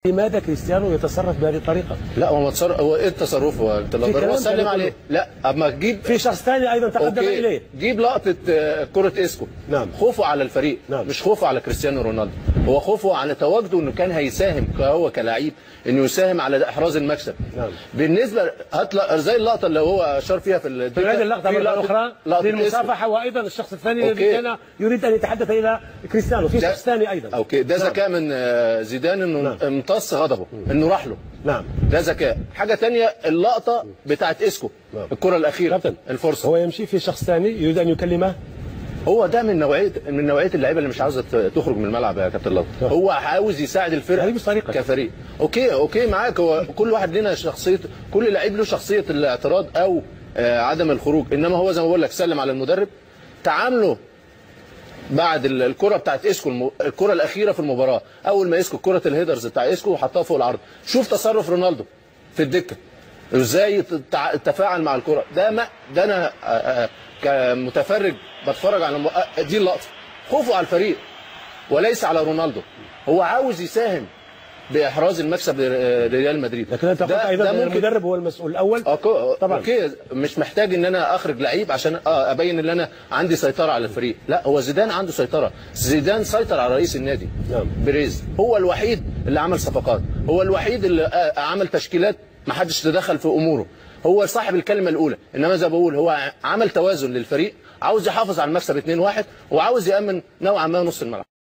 لماذا كريستيانو يتصرف بهذه الطريقه؟ لا هو ما تصرف هو ايه التصرف هو انت لو في ضربه كلام سلم كان عليه يقوله. لا اما تجيب في شخص ثاني ايضا تقدم اوكي اليه جيب لقطه آه، كره اسكو نعم. خوفه على الفريق نعم. مش خوفه على كريستيانو رونالدو هو خوفه على تواجده انه كان هيساهم هو كلاعب انه يساهم على احراز المكسب نعم. بالنسبه هات ل- زي اللقطه اللي هو اشار فيها في ال- في هذه اللقطه في مره اخرى لقطة اسكو. للمصافحه وايضا الشخص الثاني الذي أوكي. كان يريد ان يتحدث الى كريستيانو في ده- شخص ثاني ايضا اوكي ده نعم. ذكاء من آه، زيدان انه نعم. امتص غضبه انه راح له نعم ده ذكاء حاجه تانية اللقطه بتاعت اسكو نعم. الكره الاخيره كابتن الفرصه هو يمشي في شخص ثاني يريد ان يكلمه هو ده من نوعيه من نوعيه اللعيبه اللي مش عاوزه ت- تخرج من الملعب يا كابتن لطفي نعم. هو عاوز يساعد الفرقه هذه مش طريقة. كفريق اوكي اوكي معاك هو كل واحد لنا شخصيه كل لعيب له شخصيه الاعتراض او آه، عدم الخروج انما هو زي ما بقول لك سلم على المدرب تعامله بعد ال- الكره بتاعت اسكو الم- الكره الاخيره في المباراه اول ما اسكو كره الهيدرز بتاع اسكو وحطها فوق العرض شوف تصرف رونالدو في الدكه ازاي تتع- تفاعل مع الكره ده ما ده انا آه، آه، كمتفرج بتفرج على الم- آه، دي اللقطه خوفه على الفريق وليس على رونالدو هو عاوز يساهم باحراز المكسب لريال مدريد لكن انت قلت ده- ايضا ده ان ممكن- المدرب هو المسؤول الاول أوكي طبعاً. اوكي مش محتاج ان انا اخرج لعيب عشان آه ابين ان انا عندي سيطره على الفريق لا هو زيدان عنده سيطره زيدان سيطر على رئيس النادي نعم. بريز هو الوحيد اللي عمل صفقات هو الوحيد اللي آه عمل تشكيلات ما حدش تدخل في اموره هو صاحب الكلمه الاولى انما زي ما بقول هو عمل توازن للفريق عاوز يحافظ على المكسب 2-1 وعاوز يامن نوعا ما نص الملعب